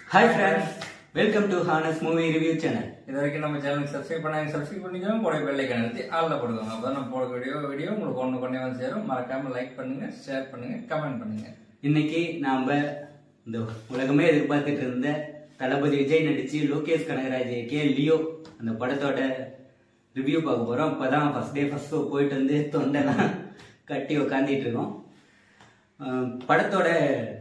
Hi friends welcome to honest movie review channel இது வரைக்கும் நம்ம சேனலுக்கு சப்ஸ்கிரைப் பண்ணாங்க சப்ஸ்கிரைப் பண்ணிக்கோங்க கூட பெல் ஐக்கன் அழுத்தி ஆளில் போடுவாங்க அப்போ நம்ம போட வீடியோ வீடியோ உங்களுக்கு ஒன்று கொண்டே வந்து சேரும் மறக்காம லைக் பண்ணுங்க ஷேர் பண்ணுங்க கமெண்ட் பண்ணுங்க இன்னைக்கு நாம இந்த உலகமே எதிர்பார்த்துட்டு இருந்த தளபதி விஜய் நடிச்சு லோகேஷ் கனகராஜ் கே லியோ அந்த படத்தோட ரிவ்யூ பார்க்க போறோம் இப்பதான் ஃபர்ஸ்ட் டே ஃபர்ஸ்ட் ஷோ போயிட்டு வந்து தொண்டெல்லாம் கட்டி உக்காந்துட்டு இருக்கோம் அஹ் படத்தோட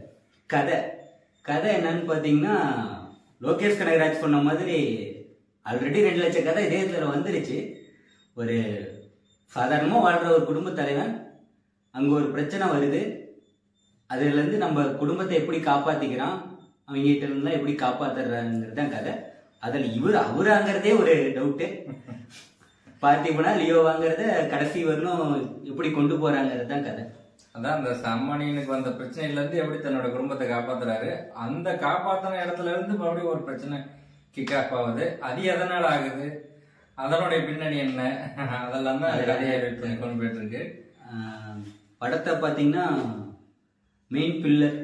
கதை கதை என்னன்னு பார்த்தீங்கன்னா லோகேஷ் கனகராஜ் சொன்ன மாதிரி ஆல்ரெடி ரெண்டு லட்சம் கதை இதே இதில் வந்துருச்சு ஒரு சாதாரணமாக வாழ்கிற ஒரு குடும்ப தலைவன் அங்கே ஒரு பிரச்சனை வருது அதுலேருந்து நம்ம குடும்பத்தை எப்படி காப்பாற்றிக்கிறான் அவங்ககிட்ட இருந்தெல்லாம் எப்படி காப்பாத்துறாங்கிறது தான் கதை அதில் இவர் அவராங்கிறதே ஒரு டவுட்டு பார்த்திபனா லியோ வாங்குறத கடைசி வரலும் எப்படி கொண்டு போறாங்கிறது தான் கதை அதான் அந்த சம்மணியனுக்கு வந்த பிரச்சனையில இருந்து எப்படி தன்னோட குடும்பத்தை காப்பாத்துறாரு அந்த காப்பாத்தின இடத்துல இருந்து மறுபடியும் ஒரு பிரச்சனை கிக் ஆஃப் ஆகுது அது எதனால ஆகுது அதனுடைய பின்னணி என்ன அதெல்லாம் தான் கதையை edit பண்ணி கொண்டு போயிட்டு இருக்கு ஆஹ் படத்தை பார்த்தீங்கன்னா மெயின் பில்லர்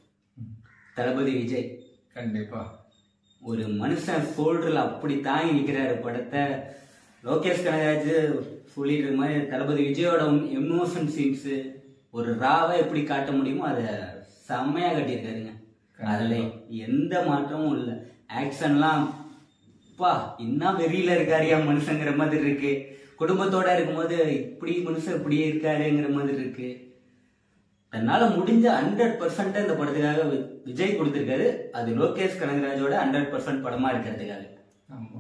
தளபதி விஜய் கண்டிப்பா ஒரு மனுஷன் சோல்டரில் அப்படி தாங்கி நிற்கிறாரு படத்தை லோகேஷ் கனகராஜ் சொல்லிட்டு இருக்க மாதிரி தளபதி விஜயோட எமோஷன் சீன்ஸு ஒரு ராவை எப்படி காட்ட முடியுமோ அதை செம்மையா கட்டியிருக்காருங்க அதில் எந்த மாற்றமும் இல்லை ஆக்ஷன்லாம் பா என்ன வெறியில இருக்காருயா மனுஷங்கிற மாதிரி இருக்கு குடும்பத்தோட இருக்கும்போது இப்படி மனுஷன் இப்படியே இருக்காருங்கிற மாதிரி இருக்கு தன்னால முடிஞ்ச ஹண்ட்ரட் பர்சன்ட் இந்த படத்துக்காக வி- விஜய் கொடுத்திருக்காரு அது லோகேஷ் கனகராஜோட ஹண்ட்ரட் பர்சன்ட் படமா இருக்கிறதுக்காக ஆமா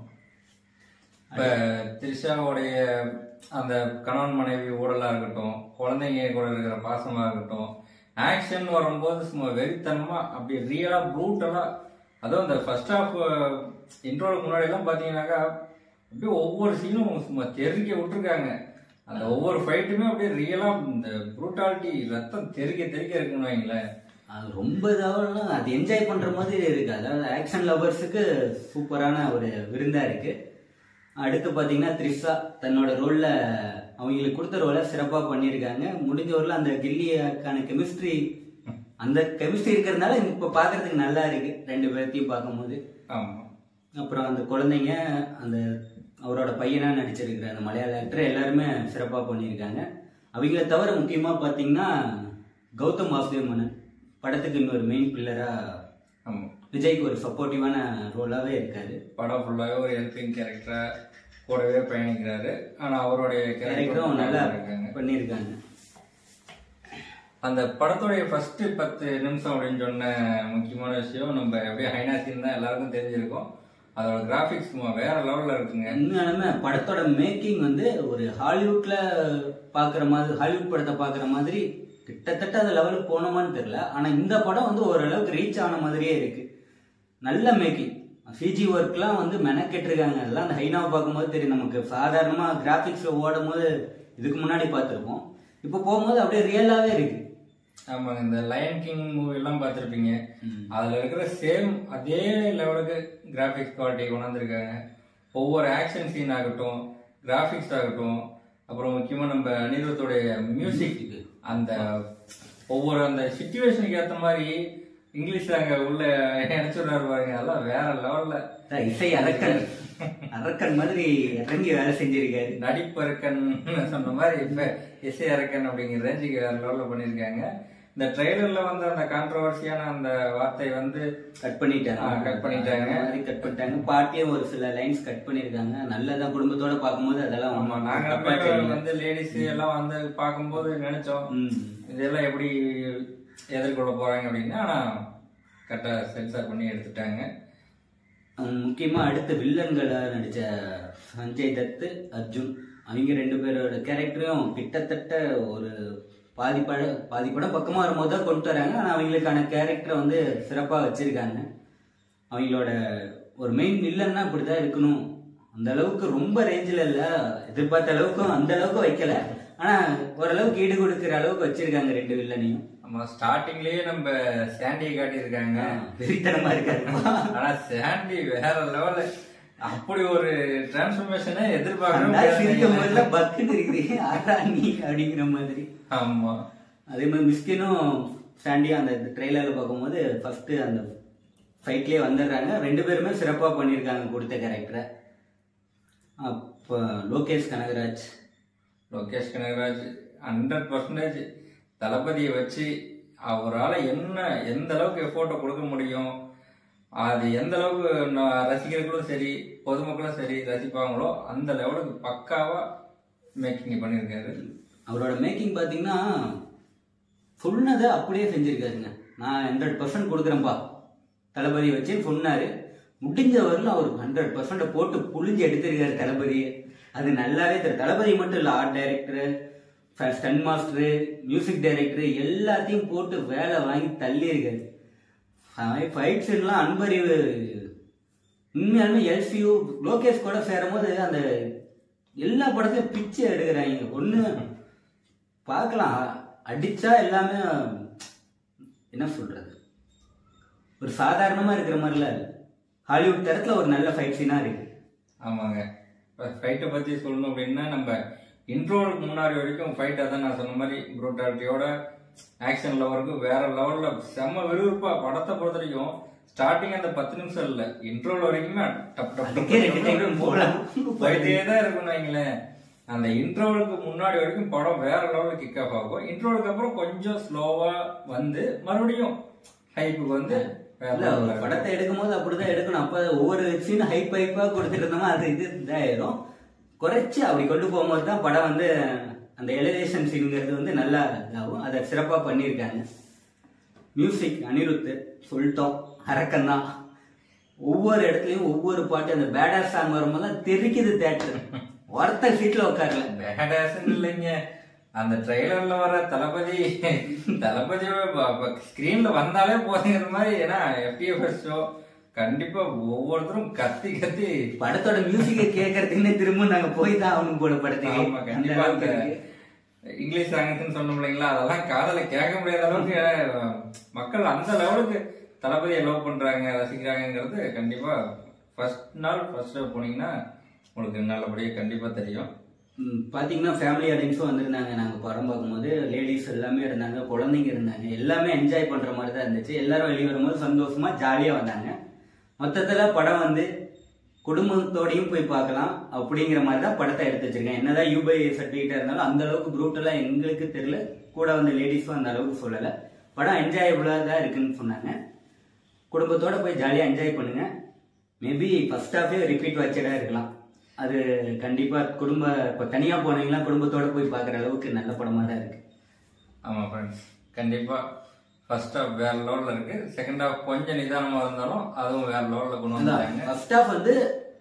இப்ப த்ரிஷாவுடைய அந்த கணவன் மனைவி ஊழலா இருக்கட்டும் குழந்தைங்க கூட இருக்கிற பாசமா இருக்கட்டும் ஆக்ஷன் வரும்போது சும்மா வெறித்தனமா அப்படி ரியலா ப்ரூட்டலா அதுவும் இந்த ஃபர்ஸ்ட் ஹாஃப் இன்ட்ரோலுக்கு முன்னாடி எல்லாம் பாத்தீங்கன்னாக்கா அப்படியே ஒவ்வொரு சீனும் சும்மா தெறிக்க விட்டுருக்காங்க அந்த ஒவ்வொரு ஃபைட்டுமே அப்படியே ரியலா இந்த ப்ரூட்டாலிட்டி ரத்தம் தெறிக்க தெறிக்க இருக்குன்னு வைங்களேன் அது ரொம்ப இதாகலாம் அது என்ஜாய் பண்ற மாதிரி இருக்கு அதாவது ஆக்ஷன் லவர்ஸுக்கு சூப்பரான ஒரு விருந்தா இருக்கு அடுத்து பாத்தீங்கன்னா த்ரிஷா தன்னோட ரோல்ல அவங்களுக்கு கொடுத்த ரோலை சிறப்பா பண்ணியிருக்காங்க முடிஞ்ச வரல அந்த கில்லியாக்கான கெமிஸ்ட்ரி அந்த கெமிஸ்ட்ரி இருக்கிறதுனால இப்ப பாக்குறதுக்கு நல்லா இருக்கு ரெண்டு பேர்த்தையும் பார்க்கும்போது ஆமா அப்புறம் அந்த குழந்தைங்க அந்த அவரோட பையனா நடிச்சிருக்கிற அந்த மலையாள ஆக்டர் எல்லாருமே சிறப்பாக பண்ணியிருக்காங்க அவங்கள தவிர முக்கியமாக பார்த்தீங்கன்னா கௌதம் வாசுதேவ் மேனன் படத்துக்கு இன்னொரு மெயின் பில்லராக ஆமா விஜய்க்கு ஒரு சப்போர்ட்டிவான ரோலாகவே இருக்காரு படம் ஃபுல்லாகவே ஒரு ஹெல்பிங் கேரக்டரா கூடவே பயணிக்கிறாரு ஆனா அவருடைய கேரக்டரும் நல்லா இருக்காங்க பண்ணியிருக்காங்க அந்த படத்துடைய ஃபர்ஸ்ட் பத்து நிமிஷம் அப்படின்னு சொன்ன முக்கியமான விஷயம் நம்ம அப்படியே ஹைனாசின் தான் எல்லாருக்கும் தெரிஞ்சிருக்கும் அதோட கிராஃபிக்ஸ் சும்மா வேற லெவல்ல இருக்குங்க உண்மையாலுமே படத்தோட மேக்கிங் வந்து ஒரு ஹாலிவுட்ல பார்க்குற மாதிரி ஹாலிவுட் படத்தை பார்க்குற மாதிரி கிட்டத்தட்ட அந்த லெவலுக்கு போனோமான்னு தெரியல ஆனா இந்த படம் வந்து ஓரளவுக்கு ரீச் ஆன மாதிரியே இருக்கு நல்ல மேக்கிங் சிஜி ஒர்க்லாம் வந்து மெனக்கெட்டிருக்காங்க அதெல்லாம் அந்த ஹைனாவை பார்க்கும்போது தெரியும் நமக்கு சாதாரணமா கிராஃபிக்ஸ்ல ஓடும் போது இதுக்கு முன்னாடி பார்த்துருப்போம் இப்போ போகும்போது அப்படியே ரியலாவே இருக்கு ஆமாங்க இந்த லயன் கிங் மூவி எல்லாம் பார்த்துருப்பீங்க அதுல இருக்கிற சேம் அதே லெவலுக்கு கிராஃபிக்ஸ் குவாலிட்டி கொண்டாந்துருக்காங்க ஒவ்வொரு ஆக்ஷன் சீன் ஆகட்டும் கிராஃபிக்ஸ் ஆகட்டும் அப்புறம் முக்கியமா நம்ம அனிருத்துடைய மியூசிக் அந்த ஒவ்வொரு அந்த சுச்சுவேஷனுக்கு ஏத்த மாதிரி இங்கிலீஷ்ல அங்க உள்ள நினைச்சுடுறாரு பாருங்க அதெல்லாம் வேற லெவல்ல அதான் இசை அரக்கன் அரக்கன் மாதிரி இறங்கி வேலை செஞ்சிருக்காரு நடிப்பருக்கன் சொன்ன மாதிரி இப்ப இசை அரக்கன் அப்படிங்கிற ரேஞ்சுக்கு வேற லெவல்ல பண்ணிருக்காங்க இந்த ட்ரெய்லர்ல வந்து அந்த கான்ட்ரவர்சியான அந்த வார்த்தை வந்து கட் பண்ணிட்டாங்க ஆ, cut பண்ணிட்டாங்க. அந்த மாதிரி கட் பண்ணிட்டாங்க பாட்டியே ஒரு சில லைன்ஸ் கட் பண்ணிருக்காங்க நல்லதா குடும்பத்தோட பார்க்கும்போது அதெல்லாம் ஆமா நாங்க தப்பா தெரியல. வந்து லேடிஸ் எல்லாம் வந்து பார்க்கும்போது நினைச்சோம் ம். இதெல்லாம் எப்படி எதிர்கொள்ள போறாங்க அப்படின்னு ஆனா கரெக்டா சென்சார் பண்ணி எடுத்துட்டாங்க ஹம், முக்கியமா அடுத்த வில்லன்களா நடிச்ச சஞ்சய் தத்து அர்ஜுன் அவங்க ரெண்டு பேரோட கேரக்டரையும் கிட்டத்தட்ட ஒரு பாதி படம் பாதி படம் பக்கமா வரும்போது தான் கொண்டு வராங்க ஆனா அவங்களுக்கான கேரக்டரை வந்து சிறப்பா வச்சிருக்காங்க அவங்களோட ஒரு மெயின் வில்லன்னா இப்படிதான் இருக்கணும் அந்த அளவுக்கு ரொம்ப ரேஞ்சில் இல்ல எதிர்பார்த்த அளவுக்கும் அந்த அளவுக்கு வைக்கல ஆனா ஓரளவுக்கு ஈடு கொடுக்கிற அளவுக்கு வச்சிருக்காங்க ரெண்டு வில்லனையும் நம்ம ஸ்டார்டிங்லயே நம்ம சாண்டியை காட்டியிருக்காங்க வெறித்தனமா இருக்காரு ஆனா சாண்டி வேற லெவல்ல அப்படி ஒரு டிரான்ஸ்ஃபர்மேஷனை எதிர்பார்க்கவே அந்த சிரிக்கும் முடியாது போதுல பக்குன்னு இருக்குது ஆறா நீ அப்படிங்கிற மாதிரி ஆமா அதே மாதிரி மிஸ்கினும் சாண்டியும் அந்த ட்ரெய்லர்ல பார்க்கும்போது ஃபர்ஸ்ட் அந்த ஃபைட்லேயே வந்துடுறாங்க ரெண்டு பேருமே சிறப்பாக பண்ணியிருக்காங்க கொடுத்த கேரக்டரை அப்போ லோகேஷ் கனகராஜ் லோகேஷ் கனகராஜ் ஹண்ட்ரட் பர்சன்டேஜ் தளபதியை வச்சு அவரால் என்ன எந்த அளவுக்கு எஃபோர்ட்டை கொடுக்க முடியும் அது எந்த அளவுக்கு ந- ரசிகர்களும் சரி பொதுமக்களும் சரி ரசிப்பாங்களோ அந்த லெவலுக்கு பக்காவா மேக்கிங் பண்ணியிருக்காரு அவரோட மேக்கிங் பார்த்தீங்கன்னா சொன்னதை அப்படியே செஞ்சிருக்காருங்க நான் ஹண்ட்ரட் பர்சன்ட் கொடுக்குறேன்ப்பா தளபதி வச்சு சொன்னாரு முடிஞ்ச வரலும் அவர் ஹண்ட்ரட் பர்சன்ட் போட்டு புழிஞ்சு எடுத்திருக்காரு தளபதியை அது நல்லாவே தெரியும் தளபதி மட்டும் இல்லை art director stun master music director எல்லாத்தையும் போட்டு வேலை வாங்கி தள்ளியிருக்காரு ஃபைட் சீன்லாம் அன்பறிவு உண்மையாலுமே எல்சியூ லோகேஷ் கூட சேரும்போது அந்த எல்லா படத்தையும் பிச்சை எடுக்கிறாங்க ஒன்று பார்க்கலாம் அடிச்சா எல்லாமே என்ன சொல்றது ஒரு சாதாரணமா இருக்கிற மாதிரிலாம் இல்லை ஹாலிவுட் தரத்துல ஒரு நல்ல ஃபைட் சீனா இருக்கு ஆமாங்க இப்போ ஃபைட்டை பற்றி சொல்லணும் அப்படின்னா நம்ம இன்ட்ரோலுக்கு முன்னாடி வரைக்கும் ஃபைட் அதான் நான் சொன்ன மாதிரி ப்ரூட்டாலிட்டியோட ஆக்ஷனில் வரைக்கும் வேற லெவலில் செம்ம விறுவிறுப்பாக படத்தை பொறுத்த வரைக்கும் ஸ்டார்டிங் அந்த பத்து நிமிஷம் இல்லை இன்ட்ரோல் வரைக்குமே டப் டப் அதுக்கே ரெண்டு time போகலாம். போயிட்டே தான் இருக்கும்னு வைங்களேன் அந்த இன்ட்ரோலுக்கு முன்னாடி வரைக்கும் படம் வேற லெவலில் கிக் ஆஃப் ஆகும் இன்ட்ரோலுக்கு அப்புறம் கொஞ்சம் ஸ்லோவாக வந்து மறுபடியும் ஹைப்புக்கு வந்து வேற இல்ல level ஒரு ல படத்தை எடுக்கும் போது அப்படிதான் எடுக்கணும் அப்ப ஒவ்வொரு சீன் ஹைப் ஹைப்பா கொடுத்துட்டு இருந்தோமா அது இது இதாயிரும் குறைச்சு அப்படி கொண்டு போகும்போது தான் படம் வந்து அந்த எலிவேஷன் சீனுங்கிறது வந்து நல்லா இதாகும் அதை சிறப்பா பண்ணியிருக்காங்க மியூசிக் அனிருத் சொல்லிட்டோம் அரக்கன்தான் ஒவ்வொரு இடத்துலயும் ஒவ்வொரு பாட்டு அந்த பேடா சாங் வரும்போது தெரிக்குது தேட்டர் ஒருத்த சீட்ல உட்காரல பேடாஸ்ன்னு இல்லைங்க அந்த ட்ரெய்லர்ல வர தளபதி தளபதி ஸ்கிரீன்ல வந்தாலே போதுங்கிற மாதிரி ஏன்னா எஃப்டிஎஃப்எஸ் ஷோ கண்டிப்பா ஒவ்வொருத்தரும் கத்தி கத்தி படத்தோட மியூசிக்கை கேட்கறதுக்குன்னு திரும்ப நாங்க போய் தான் ஆகணும் போல ஆமா படத்துக்கு அந்த கண்டிப்பா அளவுக்கு அந்த இருக்கு. இங்கிலீஷ் சாங்ஸ்ன்னு சொன்னோம் இல்லைங்களா அதெல்லாம் காதல கேட்க முடியாத அளவுக்கு அஹ், மக்கள் அந்த லெவலுக்கு தளபதியை லவ் பண்றாங்க ரசிக்கிறாங்கங்கிறது கண்டிப்பா ஃபர்ஸ்ட் நாள் ஃபர்ஸ்ட் டே போனீங்கன்னா உங்களுக்கு நல்லபடியா கண்டிப்பா தெரியும் ம், பாத்தீங்கன்னா ஃபேமிலி ஆடியன்ஸும் வந்திருந்தாங்க நாங்க படம் பார்க்கும்போது லேடிஸ் எல்லாமே இருந்தாங்க குழந்தைங்க இருந்தாங்க எல்லாமே என்ஜாய் பண்ற மாதிரி தான் இருந்துச்சு எல்லாரும் வெளியே வரும்போது சந்தோஷமா ஜாலியா வந்தாங்க மொத்தத்துல படம் வந்து குடும்பத்தோடையும் போய் பார்க்கலாம் அப்படிங்கிற மாதிரி தான் படத்தை எடுத்து வச்சிருக்கேன் என்னதான் யூபை சர்டிஃபிகேட்டா இருந்தாலும் அந்த அளவுக்கு ப்ரூட்டலா எங்களுக்கு தெரியல கூட வந்த லேடிஸும் அந்த அளவுக்கு சொல்லல படம் என்ஜாயபுளா தான் இருக்குன்னு சொன்னாங்க குடும்பத்தோட போய் ஜாலியா என்ஜாய் பண்ணுங்க மேபி ஃபர்ஸ்ட் ஹாஃபே ரிப்பீட் வச்சடா இருக்கலாம் அது கண்டிப்பா குடும்ப இப்போ தனியா போனீங்கன்னா குடும்பத்தோட போய் பார்க்குற அளவுக்கு நல்ல படமா தான் இருக்கு ஆமா ஃப்ரெண்ட்ஸ் கண்டிப்பா ஃபர்ஸ்ட் ஹாஃப் வேற லெவல்ல இருக்கு செகண்ட் ஹாஃப் கொஞ்சம் நிதானமா இருந்தாலும் அதுவும் வேற லெவல்ல கொண்டு வந்தாங்க ஃபர்ஸ்ட் ஹாஃப் வந்து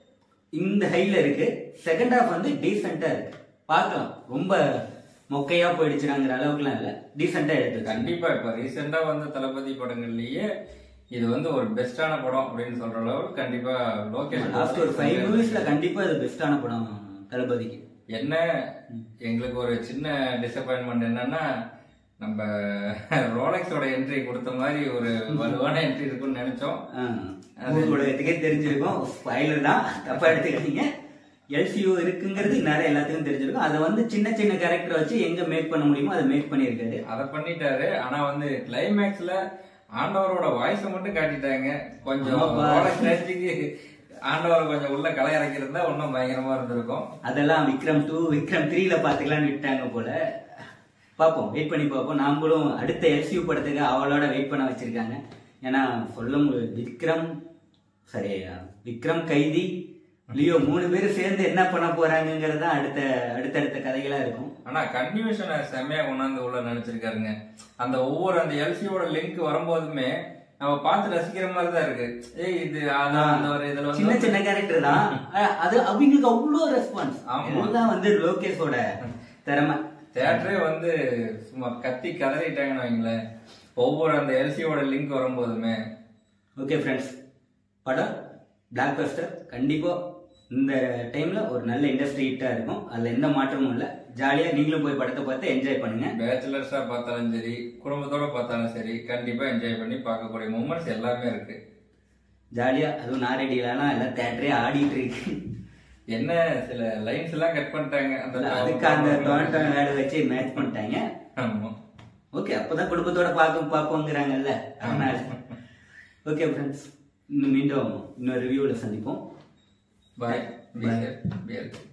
இந்த ஹைல இருக்கு செகண்ட் ஹாஃப் வந்து டீசெண்டா இருக்கு பார்க்கலாம் ரொம்ப மொக்கையா போயிடுச்சுங்கிற அளவுக்குலாம் இல்ல டீசெண்டா எடுத்து கண்டிப்பா இப்ப ரீசெண்டா வந்த தளபதி படங்கள்லயே இது வந்து ஒரு பெஸ்டான படம் அப்படின்னு சொல்ற அளவுக்கு கண்டிப்பா லோகேஷ் லாஸ்ட் ஒரு ஃபைவ் மூவிஸ்ல கண்டிப்பா இது பெஸ்டான படம் தளபதிக்கு என்ன எங்களுக்கு ஒரு சின்ன டிசப்பாயின்மெண்ட் என்னன்னா நம்ம ரோலக்ஸோட என்ட்ரி கொடுத்த மாதிரி ஒரு வலுவான என்ட்ரி இருக்கும்னு நினைச்சோம் உங்களுக்கே தெரிஞ்சிருக்கும் ஸ்பாயிலர் தான் தப்பா எடுத்துக்காதீங்க எல்சியூ இருக்குங்கிறது நிறைய எல்லாத்துக்கும் தெரிஞ்சிருக்கும் அதை வந்து சின்ன சின்ன கேரக்டர் வச்சு எங்க மேக் பண்ண முடியுமோ அதை மேக் பண்ணியிருக்காரு அதை பண்ணிட்டாரு ஆனா வந்து கிளைமேக்ஸ்ல ஆண்டவரோட வாய்ஸை மட்டும் காட்டிட்டாங்க கொஞ்சம் ஆமாப்பா. ரோலக்ஸ் ரேஞ்சுக்கு ஆண்டவரை கொஞ்சம் உள்ள களை இறக்கியிருந்தா இன்னும் பயங்கரமா இருந்திருக்கும் அதெல்லாம் விக்ரம் டூ விக்ரம் த்ரீல பாத்துக்கலாம்னு விட்டாங்க போல பார்ப்போம் வெயிட் பண்ணி பார்ப்போம் நாமளும் அடுத்த எல்சியூ படத்துக்கு அவளோட வெயிட் பண்ண வச்சிருக்காங்க ஏன்னா சொல்ல முடியும் விக்ரம் சரி விக்ரம் கைதி லியோ மூணு பேரும் சேர்ந்து என்ன பண்ண போறாங்கிறது தான் அடுத்த அடுத்தடுத்த கதைகளா இருக்கும் ஆனா கன்வியூஷனை செம்மையா கொண்டாந்து உள்ள நினைச்சிருக்காருங்க அந்த ஒவ்வொரு அந்த எல்சியோட லிங்க் வரும்போதுமே நம்ம பார்த்து ரசிக்கிற மாதிரி தான் இருக்கு ஏய் இது அதான் அந்த ஒரு இதுல சின்ன வந்து சின்ன கேரக்டர் தான் அஹ் அது அவங்களுக்கு அவ்வளோ ரெஸ்பான்ஸ் ஆமா. எல்லாம் வந்து லோகேஷோட திறமை தேட்டரே வந்து சும்மா கத்தி கதறிட்டாங்கன்னு வைங்களேன் ஒவ்வொரு அந்த எல்சியோட லிங்க் வரும்போதுமே ஓகே ஃப்ரெண்ட்ஸ் படம் பிளாக் பஸ்டர் கண்டிப்பா இந்த டைம்ல ஒரு நல்ல இண்டஸ்ட்ரி ஹிட்டா இருக்கும் அதுல எந்த மாற்றமும் இல்லை ஜாலியா நீங்களும் போய் படத்தை பார்த்து என்ஜாய் பண்ணுங்க பேச்சுலர்ஸா பார்த்தாலும் சரி குடும்பத்தோட பார்த்தாலும் சரி கண்டிப்பா என்ஜாய் பண்ணி பார்க்கக்கூடிய மூமெண்ட்ஸ் எல்லாமே இருக்கு ஜாலியா அதுவும் நாரடியிலாம் எல்லாம் தேட்டரே ஆடிட்டு இருக்கு என்ன சில லைன்ஸ் எல்லாம் கட் பண்ணிட்டாங்க அந்த அதுக்கு அந்த டொரண்டோ வேர்டு வச்சு மேட்ச் பண்ணிட்டாங்க ஆமா ஓகே அப்பதான் குடும்பத்தோட பார்க்க பார்ப்போங்கிறாங்கல்ல அதனால ஓகே ஃப்ரெண்ட்ஸ் இன்னும் மீண்டும் இன்னொரு ரிவ்யூவில் சந்திப்போம் பாய் Bye. பி